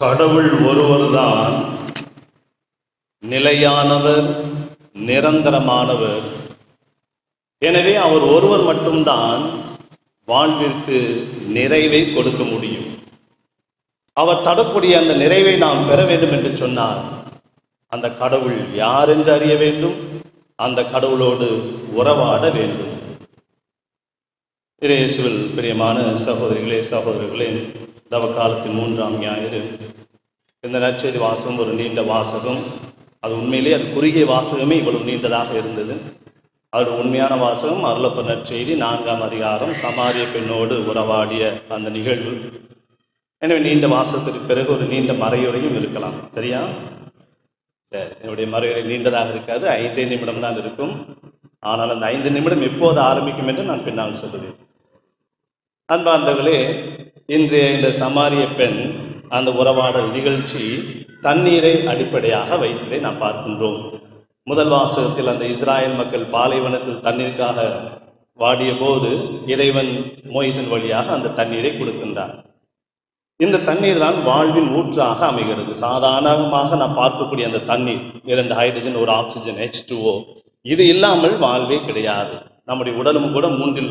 கடவுள் ஒருவர்தான் நிலையானவர் நிரந்தரமானவர் எனவே அவர் ஒருவர் மட்டும்தான் வாழ்விற்கு நிறைவை கொடுக்க முடியும் அவர் தரக்கூடிய அந்த நிறைவை நாம் பெற வேண்டும் என்று சொன்னால் அந்த கடவுள் யார் என்று அறிய வேண்டும் அந்த கடவுளோடு உறவாட வேண்டும் இயேசுவில் பிரியமான சகோதரிகளே சகோதரர்களே தவ காலத்தின் மூன்றாம் ஞாயிறு இந்த நற்செய்தி வாசகம் ஒரு நீண்ட வாசகம் அது உண்மையிலே அது குறுகிய வாசகமே இவ்வளவு நீண்டதாக இருந்தது அதோட உண்மையான வாசகம் அருளப்ப நற்செய்தி நான்காம் அதிகாரம் சமாரிய பெண்ணோடு உறவாடிய அந்த நிகழ்வு எனவே நீண்ட வாசகத்திற்கு பிறகு ஒரு நீண்ட மறையுறையும் இருக்கலாம் சரியா சரி என்னுடைய மறையுறை நீண்டதாக இருக்காது ஐந்தே நிமிடம் தான் இருக்கும் ஆனால் அந்த ஐந்து நிமிடம் எப்போது ஆரம்பிக்கும் என்று நான் பின்னால் சொல்லுவேன் அன்பார்ந்தவர்களே இன்றைய இந்த சமாரிய பெண் அந்த உறவாடல் நிகழ்ச்சி தண்ணீரை அடிப்படையாக வைத்ததை நாம் பார்க்கின்றோம் முதல் வாசகத்தில் அந்த இஸ்ராயல் மக்கள் பாலைவனத்தில் தண்ணீருக்காக வாடிய போது இறைவன் மோயிசன் வழியாக அந்த தண்ணீரை கொடுக்கின்றார் இந்த தண்ணீர் தான் வாழ்வின் ஊற்றாக அமைகிறது சாதாரணமாக நாம் பார்க்கக்கூடிய அந்த தண்ணீர் இரண்டு ஹைட்ரஜன் ஒரு ஆக்சிஜன் ஹெச் இது இல்லாமல் வாழ்வே கிடையாது நம்முடைய உடலும் கூட மூன்றில்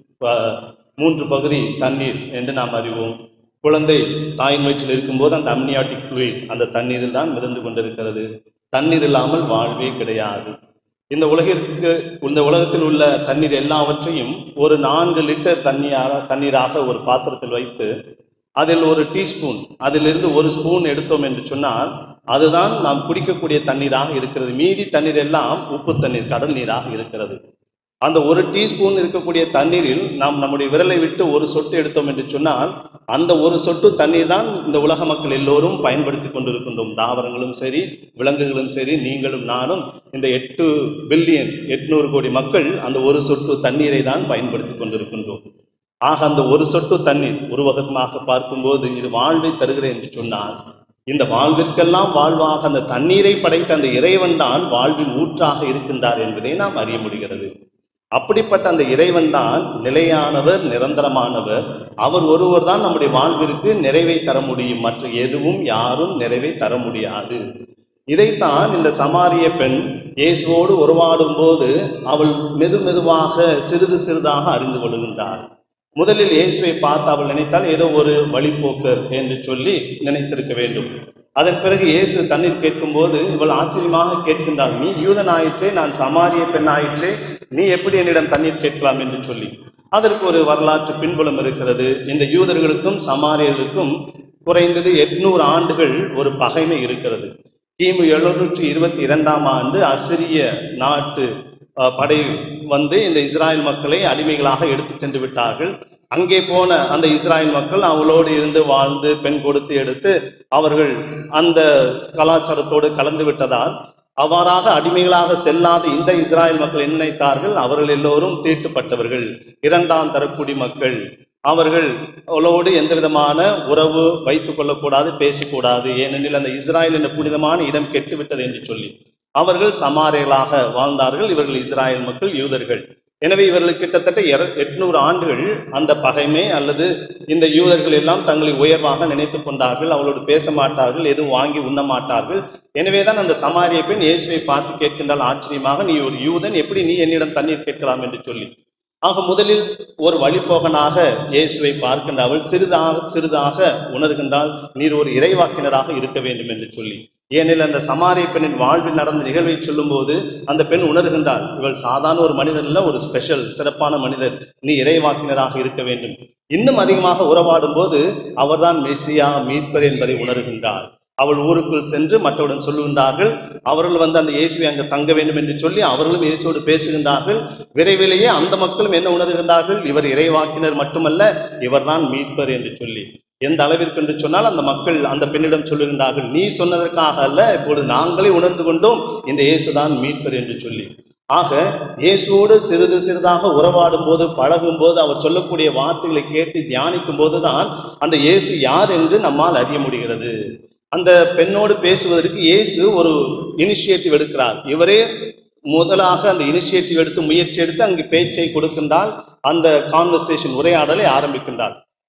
ப- மூன்று பகுதி தண்ணீர் என்று நாம் அறிவோம் குழந்தை தாயின் வயிற்றில் இருக்கும்போது அந்த அம்னியாட்டிக் fluid அந்த தண்ணீரில் தான் மிதந்து கொண்டிருக்கிறது தண்ணீர் இல்லாமல் வாழ்வே கிடையாது இந்த உலகிற்கு இந்த உலகத்தில் உள்ள தண்ணீர் எல்லாவற்றையும் ஒரு நான்கு லிட்டர் தண்ணீராக தண்ணீராக ஒரு பாத்திரத்தில் வைத்து அதில் ஒரு டீஸ்பூன் அதிலிருந்து ஒரு ஸ்பூன் எடுத்தோம் என்று சொன்னால் அதுதான் நாம் குடிக்கக்கூடிய தண்ணீராக இருக்கிறது மீதி தண்ணீர் எல்லாம் உப்பு தண்ணீர் கடல் நீராக இருக்கிறது அந்த ஒரு டீஸ்பூன் இருக்கக்கூடிய தண்ணீரில் நாம் நம்முடைய விரலை விட்டு ஒரு சொட்டு எடுத்தோம் என்று சொன்னால் அந்த ஒரு சொட்டு தண்ணீர் தான் இந்த உலக மக்கள் எல்லோரும் பயன்படுத்தி கொண்டிருக்கின்றோம் தாவரங்களும் சரி விலங்குகளும் சரி நீங்களும் நானும் இந்த எட்டு பில்லியன் எட்நூறு கோடி மக்கள் அந்த ஒரு சொட்டு தண்ணீரை தான் பயன்படுத்தி கொண்டிருக்கின்றோம் ஆக அந்த ஒரு சொட்டு தண்ணீர் உருவகமாக பார்க்கும்போது இது வாழ்வை தருகிறேன் என்று சொன்னால் இந்த வாழ்விற்கெல்லாம் வாழ்வாக அந்த தண்ணீரை படைத்த அந்த இறைவன் தான் வாழ்வின் ஊற்றாக இருக்கின்றார் என்பதை நாம் அறிய முடிகிறது அப்படிப்பட்ட அந்த இறைவன் தான் நிலையானவர் நிரந்தரமானவர் அவர் ஒருவர் தான் நம்முடைய வாழ்விற்கு நிறைவை தர முடியும் மற்ற எதுவும் யாரும் நிறைவை தர முடியாது இதைத்தான் இந்த சமாரிய பெண் இயேசுவோடு உறவாடும் போது அவள் மெது மெதுவாக சிறிது சிறிதாக அறிந்து கொள்கின்றார் முதலில் இயேசுவை பார்த்து அவள் நினைத்தால் ஏதோ ஒரு வழிப்போக்கர் என்று சொல்லி நினைத்திருக்க வேண்டும் அதன் பிறகு இயேசு தண்ணீர் கேட்கும்போது இவள் ஆச்சரியமாக கேட்கின்றாள் நீ யூதன் ஆயிற்றே நான் சமாரிய பெண் ஆயிற்றே நீ எப்படி என்னிடம் தண்ணீர் கேட்கலாம் என்று சொல்லி அதற்கு ஒரு வரலாற்று பின்புலம் இருக்கிறது இந்த யூதர்களுக்கும் சமாரியர்களுக்கும் குறைந்தது எட்நூறு ஆண்டுகள் ஒரு பகைமை இருக்கிறது கிமு எழுநூற்றி இருபத்தி இரண்டாம் ஆண்டு அசிரிய நாட்டு அஹ், படை வந்து இந்த இஸ்ராயல் மக்களை அடிமைகளாக எடுத்து சென்று விட்டார்கள் அங்கே போன அந்த இஸ்ராயல் மக்கள் அவளோடு இருந்து வாழ்ந்து பெண் கொடுத்து எடுத்து அவர்கள் அந்த கலாச்சாரத்தோடு கலந்து விட்டதால் அவ்வாறாக அடிமைகளாக செல்லாத இந்த இஸ்ராயல் மக்கள் என்ன நினைத்தார்கள் அவர்கள் எல்லோரும் தீட்டுப்பட்டவர்கள் இரண்டாம் தரக்குடி மக்கள் அவர்கள் அவளோடு எந்த விதமான உறவு வைத்துக் கொள்ளக்கூடாது பேசக்கூடாது ஏனெனில் அந்த இஸ்ராயல் என்ற புனிதமான இடம் கெட்டுவிட்டது என்று சொல்லி அவர்கள் சமாரியர்களாக வாழ்ந்தார்கள் இவர்கள் இஸ்ராயல் மக்கள் யூதர்கள் எனவே இவர்கள் கிட்டத்தட்ட இர- எட்நூறு ஆண்டுகள் அந்த பகைமை அல்லது இந்த யூதர்கள் எல்லாம் தங்களை உயர்வாக நினைத்துக் கொண்டார்கள் அவளோடு பேச மாட்டார்கள் எதுவும் வாங்கி உண்ண மாட்டார்கள் எனவேதான் அந்த சமாரிய பெண் இயேசுவை பார்த்து கேட்கின்றால் ஆச்சரியமாக நீ ஒரு யூதன் எப்படி நீ என்னிடம் தண்ணீர் கேட்கலாம் என்று சொல்லி ஆக முதலில் ஒரு வழிபோகனாக இயேசுவை பார்க்கின்ற அவள் சிறிதாக சிறிதாக உணர்கின்றால் நீர் ஒரு இறைவாக்கினராக இருக்க வேண்டும் என்று சொல்லி ஏனெனில் அந்த சமாரிய பெண்ணின் வாழ்வில் நடந்த நிகழ்வை சொல்லும்போது அந்த பெண் உணர்கின்றாள் இவள் சாதாரண ஒரு மனிதர் இல்ல ஒரு ஸ்பெஷல் சிறப்பான மனிதர் நீ இறைவாக்கினராக இருக்க வேண்டும் இன்னும் அதிகமாக உறவாடும் போது அவர்தான் மெஸ்ஸியா மீட்பர் என்பதை உணர்கின்றாள் அவள் ஊருக்குள் சென்று மற்றவுடன் சொல்லுகின்றார்கள் அவர்கள் வந்து அந்த இயேசுவை அங்கு தங்க வேண்டும் என்று சொல்லி அவர்களும் இயேசுவோடு பேசுகின்றார்கள் விரைவிலேயே அந்த மக்களும் என்ன உணர்கின்றார்கள் இவர் இறைவாக்கினர் மட்டுமல்ல இவர்தான் மீட்பர் என்று சொல்லி எந்த அளவிற்கு என்று சொன்னால் அந்த மக்கள் அந்த பெண்ணிடம் சொல்லுகின்றார்கள் நீ சொன்னதற்காக அல்ல இப்பொழுது நாங்களே உணர்ந்து கொண்டோம் இந்த இயேசுதான் மீட்பர் என்று சொல்லி ஆக இயேசுவோடு சிறிது சிறிதாக உறவாடும் போது பழகும் போது அவர் சொல்லக்கூடிய வார்த்தைகளை கேட்டு தியானிக்கும் போதுதான் அந்த இயேசு யார் என்று நம்மால் அறிய முடிகிறது அந்த பெண்ணோடு பேசுவதற்கு இயேசு ஒரு இனிஷியேட்டிவ் எடுக்கிறார் இவரே முதலாக அந்த இனிஷியேட்டிவ் எடுத்து முயற்சி எடுத்து அங்கு பேச்சை கொடுக்கின்றால் அந்த கான்வர்சேஷன் உரையாடலை ஆரம்பிக்கின்றார்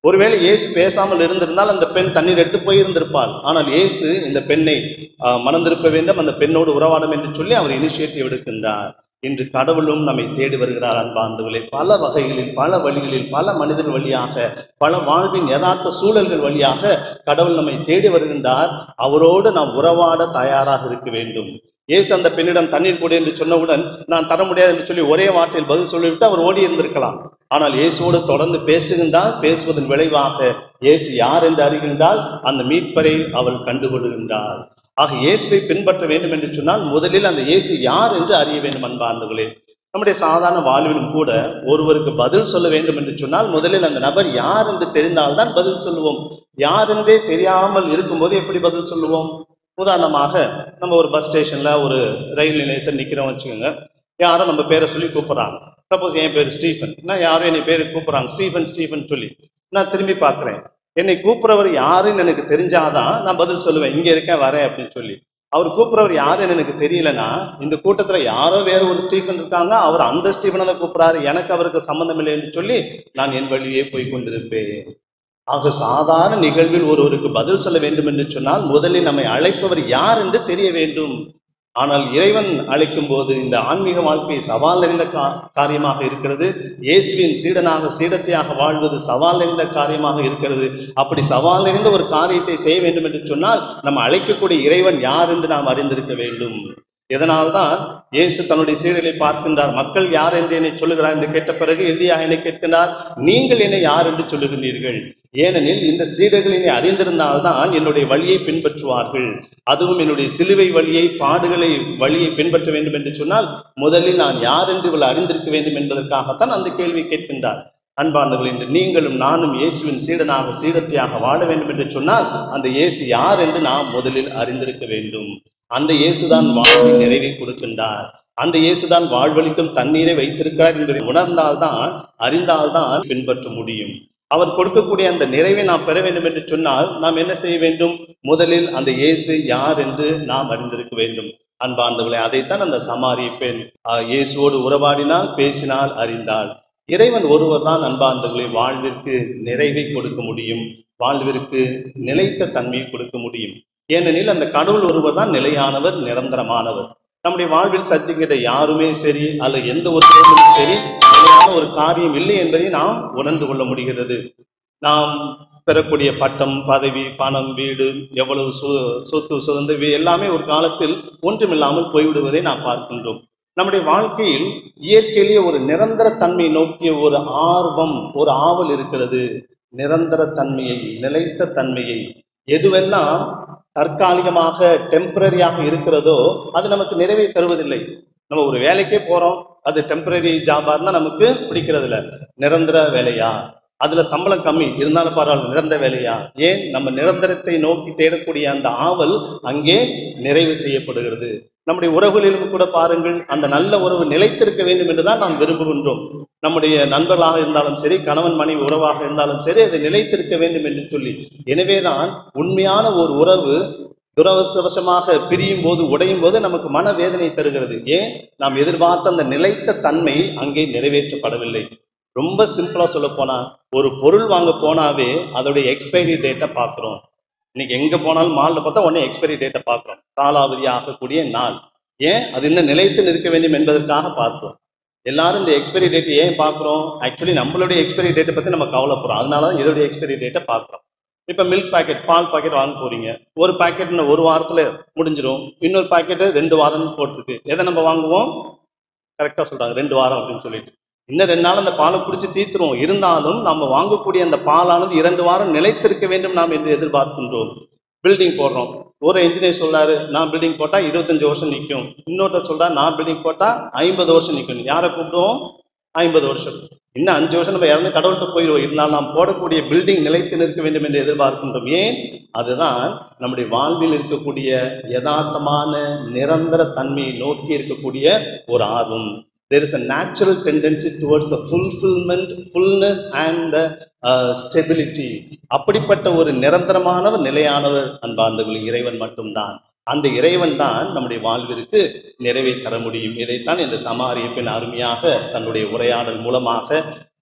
ஒருவேளை இயேசு பேசாமல் இருந்திருந்தால் அந்த பெண் தண்ணீர் எடுத்து போயிருந்திருப்பாள் ஆனால் இயேசு இந்த பெண்ணை ஆஹ், மணந்திருப்ப வேண்டும் அந்த பெண்ணோடு உறவாடும் என்று சொல்லி அவர் இனிஷியேட்டிவ் எடுக்கின்றார் இன்று கடவுளும் நம்மை தேடி வருகிறார் அன்பார்ந்தவர்களே பல வகைகளில் பல வழிகளில் பல மனிதர்கள் வழியாக பல வாழ்வின் யதார்த்த சூழல்கள் வழியாக கடவுள் நம்மை தேடி வருகின்றார் அவரோடு நாம் உறவாட தயாராக இருக்க வேண்டும் இயேசு அந்த பெண்ணிடம் தண்ணீர் கொடு என்று சொன்னவுடன் நான் தர முடியாது என்று சொல்லி ஒரே வார்த்தையில் பதில் சொல்லிவிட்டு அவர் ஓடி இருந்திருக்கலாம் ஆனால் இயேசுவோடு தொடர்ந்து பேசுகின்றால் பேசுவதன் விளைவாக இயேசு யார் என்று அறிகின்றால் அந்த மீட்பரை அவள் கண்டுகொள்கின்றார் ஆக இயேசுவை பின்பற்ற வேண்டும் என்று சொன்னால் முதலில் அந்த இயேசு யார் என்று அறிய வேண்டும் அன்பார்ந்தவர்களே நம்முடைய சாதாரண வாழ்விலும் கூட ஒருவருக்கு பதில் சொல்ல வேண்டும் என்று சொன்னால் முதலில் அந்த நபர் யார் என்று தெரிந்தால்தான் பதில் சொல்லுவோம் யார் என்றே தெரியாமல் இருக்கும்போது எப்படி பதில் சொல்லுவோம் உதாரணமாக நம்ம ஒரு பஸ் ஸ்டேஷன்ல ஒரு ரயில் நிலையத்தில் நிக்கிறோம் வச்சுக்கோங்க யாரும் நம்ம பேரை சொல்லி கூப்பிடுறாங்க சப்போஸ் என் பேர் ஸ்டீஃபன் நான் யாரும் என்னை பேர் கூப்பிடுறாங்க ஸ்டீஃபன் ஸ்டீஃபன் சொல்லி நான் திரும்பி பார்க்குறேன் என்னை கூப்பிடுறவர் யாருன்னு எனக்கு தெரிஞ்சாதான் நான் பதில் சொல்லுவேன் இங்க இருக்கேன் வரேன் அப்படின்னு சொல்லி அவர் கூப்பிடுறவர் யாருன்னு எனக்கு தெரியலனா இந்த கூட்டத்துல யாரோ வேற ஒரு ஸ்டீஃபன் இருக்காங்க அவர் அந்த ஸ்டீஃபனை தான் கூப்பிடுறாரு எனக்கு அவருக்கு சம்பந்தம் இல்லை என்று சொல்லி நான் என் வழியே போய் கொண்டிருப்பேன் ஆக சாதாரண நிகழ்வில் ஒருவருக்கு பதில் சொல்ல வேண்டும் என்று சொன்னால் முதலில் நம்மை அழைப்பவர் யார் என்று தெரிய வேண்டும் ஆனால் இறைவன் அழைக்கும் போது இந்த ஆன்மீக வாழ்க்கை சவால் நிறைந்த கா காரியமாக இருக்கிறது இயேசுவின் சீடனாக சீடத்தையாக வாழ்வது சவால் நிறைந்த காரியமாக இருக்கிறது அப்படி சவால் நிறைந்த ஒரு காரியத்தை செய்ய வேண்டும் என்று சொன்னால் நம்ம அழைக்கக்கூடிய இறைவன் யார் என்று நாம் அறிந்திருக்க வேண்டும் இதனால்தான் இயேசு தன்னுடைய சீடர்களை பார்க்கின்றார் மக்கள் யார் என்று என்னை சொல்லுகிறார் என்று கேட்ட பிறகு இறுதியாக என்னை கேட்கின்றார் நீங்கள் என்னை யார் என்று சொல்லுகின்றீர்கள் ஏனெனில் இந்த சீடர்கள் என்னை அறிந்திருந்தால்தான் என்னுடைய வழியை பின்பற்றுவார்கள் அதுவும் என்னுடைய சிலுவை வழியை பாடுகளை வழியை பின்பற்ற வேண்டும் என்று சொன்னால் முதலில் நான் யார் என்று இவள் அறிந்திருக்க வேண்டும் என்பதற்காகத்தான் அந்த கேள்வி கேட்கின்றார் அன்பானவர்கள் இன்று நீங்களும் நானும் இயேசுவின் சீடனாக சீடத்தையாக வாழ வேண்டும் என்று சொன்னால் அந்த இயேசு யார் என்று நாம் முதலில் அறிந்திருக்க வேண்டும் அந்த இயேசுதான் வாழ்வின் நிறைவை கொடுக்கின்றார் அந்த இயேசுதான் வாழ்வழிக்கும் தண்ணீரை வைத்திருக்கிறார் என்பதை உணர்ந்தால்தான் அறிந்தால்தான் பின்பற்ற முடியும் அவர் கொடுக்கக்கூடிய அந்த நிறைவை நாம் பெற வேண்டும் என்று சொன்னால் நாம் என்ன செய்ய வேண்டும் முதலில் அந்த இயேசு யார் என்று நாம் அறிந்திருக்க வேண்டும் அன்பார்ந்தவர்களே அதைத்தான் அந்த சமாரிய பெண் ஆஹ், இயேசுவோடு உறவாடினால் பேசினால் அறிந்தாள் இறைவன் ஒருவர் தான் அன்பார்ந்தவர்களை வாழ்விற்கு நிறைவை கொடுக்க முடியும் வாழ்விற்கு நிலைத்த தன்மையை கொடுக்க முடியும் ஏனெனில் அந்த கடவுள் ஒருவர் தான் நிலையானவர் நிரந்தரமானவர் நம்முடைய வாழ்வில் சத்திக்கிட்ட யாருமே சரி அல்ல எந்த ஒரு செயலும் சரி நிலையான ஒரு காரியம் இல்லை என்பதை நாம் உணர்ந்து கொள்ள முடிகிறது நாம் பெறக்கூடிய பட்டம் பதவி பணம் வீடு எவ்வளவு சு சொத்து சுதந்திரம் இவை எல்லாமே ஒரு காலத்தில் ஒன்றுமில்லாமல் போய்விடுவதை நாம் பார்க்கின்றோம் நம்முடைய வாழ்க்கையில் இயற்கையிலேயே ஒரு நிரந்தர தன்மை நோக்கிய ஒரு ஆர்வம் ஒரு ஆவல் இருக்கிறது நிரந்தர தன்மையை நிலைத்த தன்மையை எதுவெல்லாம் தற்காலிகமாக டெம்பரரியாக இருக்கிறதோ அது நமக்கு நிறைவை தருவதில்லை நம்ம ஒரு வேலைக்கே போறோம் அது டெம்பரரி ஜாபா இருந்தா நமக்கு பிடிக்கிறது இல்ல நிரந்தர வேலையா அதுல சம்பளம் கம்மி இருந்தாலும் பரவாயில்ல நிரந்தர வேலையா ஏன் நம்ம நிரந்தரத்தை நோக்கி தேடக்கூடிய அந்த ஆவல் அங்கே நிறைவு செய்யப்படுகிறது நம்முடைய உறவுகளிலும் கூட பாருங்கள் அந்த நல்ல உறவு நிலைத்திருக்க வேண்டும் என்றுதான் நாம் விரும்புகின்றோம் நம்முடைய நண்பர்களாக இருந்தாலும் சரி கணவன் மனைவி உறவாக இருந்தாலும் சரி அது நிலைத்திருக்க வேண்டும் என்று சொல்லி எனவேதான் உண்மையான ஒரு உறவு துரவசவசமாக பிரியும் போது உடையும் போது நமக்கு மனவேதனை தருகிறது ஏன் நாம் எதிர்பார்த்த அந்த நிலைத்த தன்மை அங்கே நிறைவேற்றப்படவில்லை ரொம்ப சிம்பிளா சொல்ல போனா ஒரு பொருள் வாங்க போனாவே அதோடைய எக்ஸ்பைரி டேட்டை பார்க்குறோம் இன்னைக்கு எங்க போனாலும் மால்ல பார்த்தா உடனே எக்ஸ்பைரி டேட்டை பார்க்குறோம் காலாவதி ஆகக்கூடிய நாள் ஏன் அது இன்னும் நிலைத்து நிற்க வேண்டும் என்பதற்காக பார்க்கிறோம் எல்லாரும் இந்த எக்ஸ்பைரி டேட் ஏன் பார்க்குறோம் ஆக்சுவலி நம்மளுடைய எக்ஸ்பைரி டேட்டை பற்றி நம்ம கவலைப்படுறோம் அதனால தான் இதோடைய எக்ஸ்பைரி டேட்டை பார்க்குறோம் இப்போ மில்க் பாக்கெட் பால் பாக்கெட் வாங்க போறீங்க ஒரு பாக்கெட் இன்னும் ஒரு வாரத்தில் முடிஞ்சிரும் இன்னொரு பாக்கெட்டு ரெண்டு வாரம் போட்டிருக்கு எதை நம்ம வாங்குவோம் கரெக்டாக சொல்றாங்க ரெண்டு வாரம் அப்படின்னு சொல்லிட்டு இன்னும் ரெண்டு நாள் அந்த பாலை பிடிச்சி தீத்துரும் இருந்தாலும் நம்ம வாங்கக்கூடிய அந்த பாலானது இரண்டு வாரம் நிலைத்திருக்க வேண்டும் நாம் என்று எதிர்பார்க்கின்றோம் பில்டிங் போடுறோம் ஒரு இன்ஜினியர் சொல்றாரு நான் பில்டிங் போட்டா இருபத்தஞ்சு வருஷம் நிற்கும் இன்னொருத்தர் சொல்றா நான் பில்டிங் போட்டா ஐம்பது வருஷம் நிற்கும் யாரை கூப்பிடுவோம் ஐம்பது வருஷம் இன்னும் அஞ்சு வருஷம் நம்ம இறந்து கடவுள்கிட்ட போயிடுவோம் இருந்தால் நாம் போடக்கூடிய பில்டிங் நிலைத்து நிற்க வேண்டும் என்று எதிர்பார்க்கின்றோம் ஏன் அதுதான் நம்முடைய வாழ்வில் இருக்கக்கூடிய யதார்த்தமான நிரந்தர தன்மையை நோக்கி இருக்கக்கூடிய ஒரு ஆர்வம் there is a natural tendency towards the fulfillment fullness and the uh, stability அப்படிப்பட்ட ஒரு நிரந்தரமானவர் நிலையானவர் அன்பார்ந்தவர்கள் இறைவன் மட்டும்தான் அந்த இறைவன் தான் நம்முடைய வாழ்விற்கு நிறைவை தர முடியும் இதைத்தான் இந்த சமாரிய பெண் அருமையாக தன்னுடைய உரையாடல் மூலமாக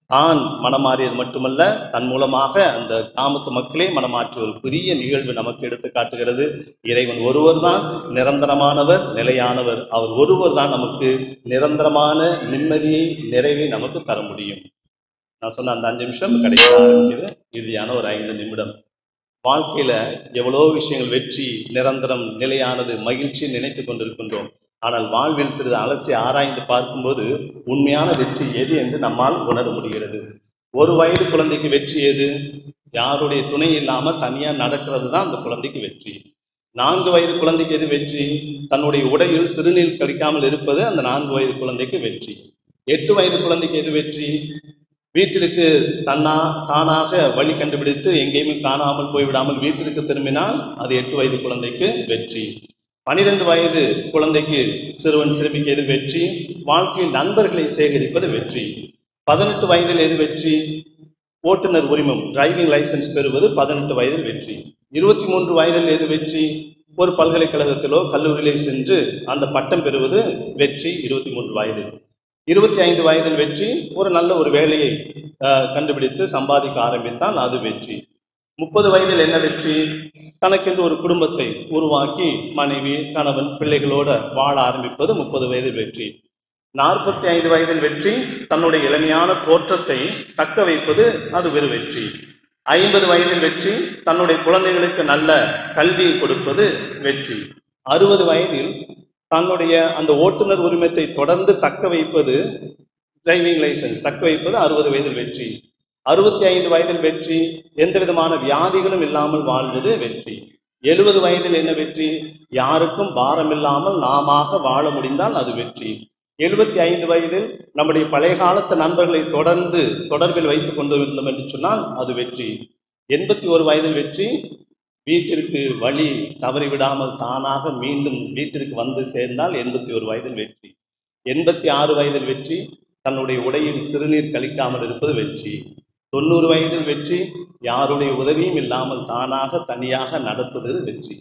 தான் மனமாறியது மட்டுமல்ல தன் மூலமாக அந்த கிராமத்து மக்களே மனமாற்றிய ஒரு பெரிய நிகழ்வு நமக்கு எடுத்து காட்டுகிறது இறைவன் ஒருவர் தான் நிரந்தரமானவர் நிலையானவர் அவர் ஒருவர் தான் நமக்கு நிரந்தரமான நிம்மதியை நிறைவை நமக்கு தர முடியும் நான் சொன்ன அந்த அஞ்சு நிமிஷம் கிடைக்க ஆரம்பிக்குது இறுதியான ஒரு ஐந்து நிமிடம் வாழ்க்கையில எவ்வளோ விஷயங்கள் வெற்றி நிரந்தரம் நிலையானது மகிழ்ச்சி நினைத்து கொண்டிருக்கின்றோம் ஆனால் வாழ்வில் சிறிது அலசி ஆராய்ந்து பார்க்கும்போது உண்மையான வெற்றி எது என்று நம்மால் உணர முடிகிறது ஒரு வயது குழந்தைக்கு வெற்றி எது யாருடைய துணை இல்லாம தனியா நடக்கிறது தான் அந்த குழந்தைக்கு வெற்றி நான்கு வயது குழந்தைக்கு எது வெற்றி தன்னுடைய உடையில் சிறுநீர் கழிக்காமல் இருப்பது அந்த நான்கு வயது குழந்தைக்கு வெற்றி எட்டு வயது குழந்தைக்கு எது வெற்றி வீட்டிற்கு தன்னா தானாக வழி கண்டுபிடித்து எங்கேயுமே காணாமல் போய்விடாமல் வீட்டிற்கு திரும்பினால் அது எட்டு வயது குழந்தைக்கு வெற்றி பனிரெண்டு வயது குழந்தைக்கு சிறுவன் சிறுமிக்கு எது வெற்றி வாழ்க்கையில் நண்பர்களை சேகரிப்பது வெற்றி பதினெட்டு வயதில் எது வெற்றி ஓட்டுநர் உரிமம் டிரைவிங் லைசென்ஸ் பெறுவது பதினெட்டு வயதில் வெற்றி இருபத்தி மூன்று வயதில் எது வெற்றி ஒரு பல்கலைக்கழகத்திலோ கல்லூரியிலே சென்று அந்த பட்டம் பெறுவது வெற்றி இருபத்தி மூன்று வயதில் இருபத்தி ஐந்து வயதில் வெற்றி ஒரு நல்ல ஒரு வேலையை அஹ், கண்டுபிடித்து சம்பாதிக்க ஆரம்பித்தால் அது வெற்றி முப்பது வயதில் என்ன வெற்றி தனக்கென்று ஒரு குடும்பத்தை உருவாக்கி மனைவி கணவன் பிள்ளைகளோட வாழ ஆரம்பிப்பது முப்பது வயதில் வெற்றி நாற்பத்தி ஐந்து வயதில் வெற்றி தன்னுடைய இளமையான தோற்றத்தை தக்க வைப்பது அது ஒரு வெற்றி ஐம்பது வயதில் வெற்றி தன்னுடைய குழந்தைகளுக்கு நல்ல கல்வியை கொடுப்பது வெற்றி அறுபது வயதில் தன்னுடைய அந்த ஓட்டுநர் உரிமத்தை தொடர்ந்து தக்க வைப்பது டிரைவிங் லைசென்ஸ் தக்க வைப்பது அறுபது வயதில் வெற்றி அறுபத்தி ஐந்து வயதில் வெற்றி எந்த விதமான வியாதிகளும் இல்லாமல் வாழ்வது வெற்றி எழுபது வயதில் என்ன வெற்றி யாருக்கும் பாரம் இல்லாமல் நாமாக வாழ முடிந்தால் அது வெற்றி எழுபத்தி ஐந்து வயதில் நம்முடைய பழைய காலத்து நண்பர்களை தொடர்ந்து தொடர்பில் வைத்துக் கொண்டு இருந்தோம் என்று சொன்னால் அது வெற்றி எண்பத்தி ஒரு வயதில் வெற்றி வீட்டிற்கு வழி தவறிவிடாமல் தானாக மீண்டும் வீட்டிற்கு வந்து சேர்ந்தால் எண்பத்தி ஒரு வயதில் வெற்றி எண்பத்தி ஆறு வயதில் வெற்றி தன்னுடைய உடையில் சிறுநீர் கழிக்காமல் இருப்பது வெற்றி தொண்ணூறு வயதில் வெற்றி யாருடைய உதவியும் இல்லாமல் தானாக தனியாக நடப்பது வெற்றி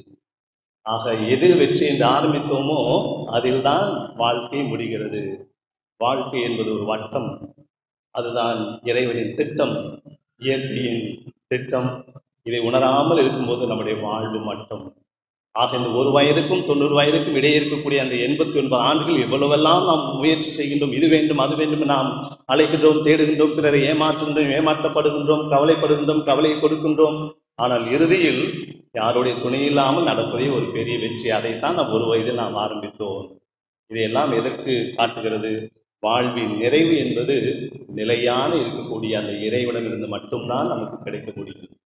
ஆக எது வெற்றி என்று ஆரம்பித்தோமோ அதில்தான் வாழ்க்கை முடிகிறது வாழ்க்கை என்பது ஒரு வட்டம் அதுதான் இறைவனின் திட்டம் இயற்கையின் திட்டம் இதை உணராமல் இருக்கும்போது நம்முடைய வாழ்வு மட்டும் ஆக இந்த ஒரு வயதுக்கும் தொண்ணூறு வயதுக்கும் இடையே இருக்கக்கூடிய அந்த எண்பத்தி ஒன்பது ஆண்டுகள் எவ்வளவெல்லாம் நாம் முயற்சி செய்கின்றோம் இது வேண்டும் அது வேண்டும் நாம் அழைக்கின்றோம் தேடுகின்றோம் பிறரை ஏமாற்றுகின்றோம் ஏமாற்றப்படுகின்றோம் கவலைப்படுகின்றோம் கவலையை கொடுக்கின்றோம் ஆனால் இறுதியில் யாருடைய துணை இல்லாமல் நடப்பதே ஒரு பெரிய வெற்றி அதைத்தான் நாம் ஒரு வயதில் நாம் ஆரம்பித்தோம் இதையெல்லாம் எதற்கு காட்டுகிறது வாழ்வின் நிறைவு என்பது நிலையான இருக்கக்கூடிய அந்த இறைவனிடம் இருந்து மட்டும்தான் நமக்கு கிடைக்கக்கூடியது